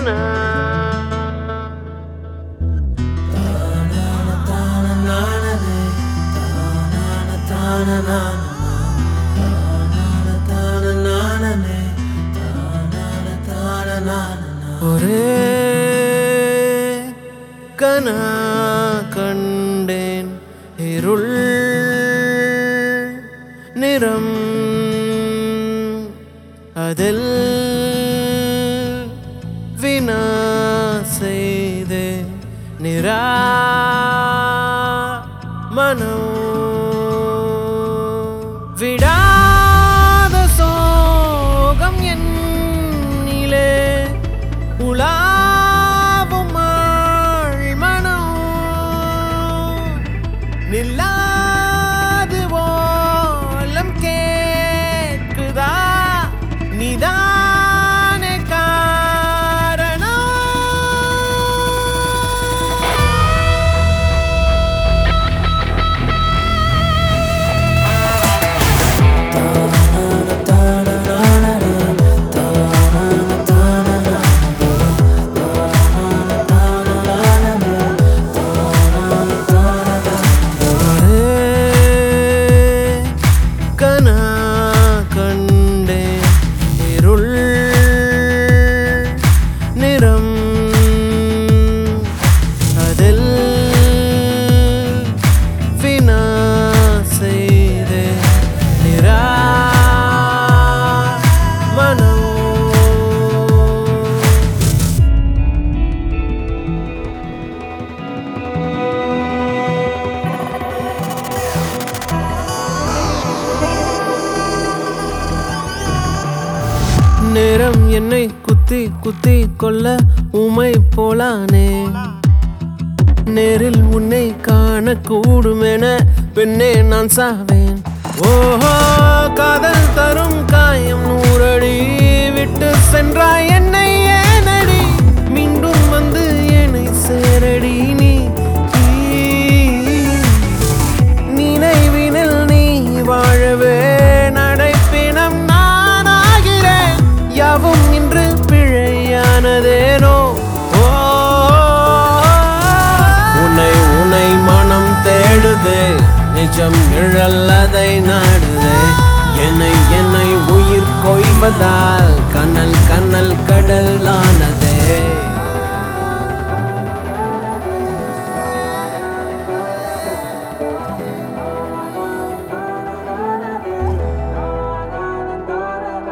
கனா ஒரே கனா கண்டேன் இருள் நிறம் அதில் வினா செய்தே நிரா மனம் விடாத சோகம் என்னிலே உலாவும் ஆழ் மனம் நில்லாது ஓலம் கேட்குதா நிதானே காரணம் கனா கண்டே இருள் நிறம் அதில் வினா செய்தே நிரா மனம் நேரம் என்னை குத்தி குத்தி கொல்ல உமை போலானே நேரில் உன்னை காணக்கூடும் என பெண்ணே நான் சாவேன் ஓஹோ காதல் தரும் காயம் நூறடி விட்டு சென்றாய் என்னை ஏனடி மீண்டும் வந்து என்னை சேரடி நீ நினைவினில் நீ வாழவே நடைப்பினம் நானாகிறேன் யாவும் இன்று பிழையானதேனோ ஓ, உன்னை உன்னை மனம் தேடுதே நிஜம் நிழல் அதை நாடுதே என்னை என்னை உயிர் கொய்வதால் கண்ணல் கண்ணல் கடலானதே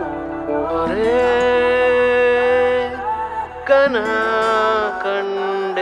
ஒரே கனா கண்டே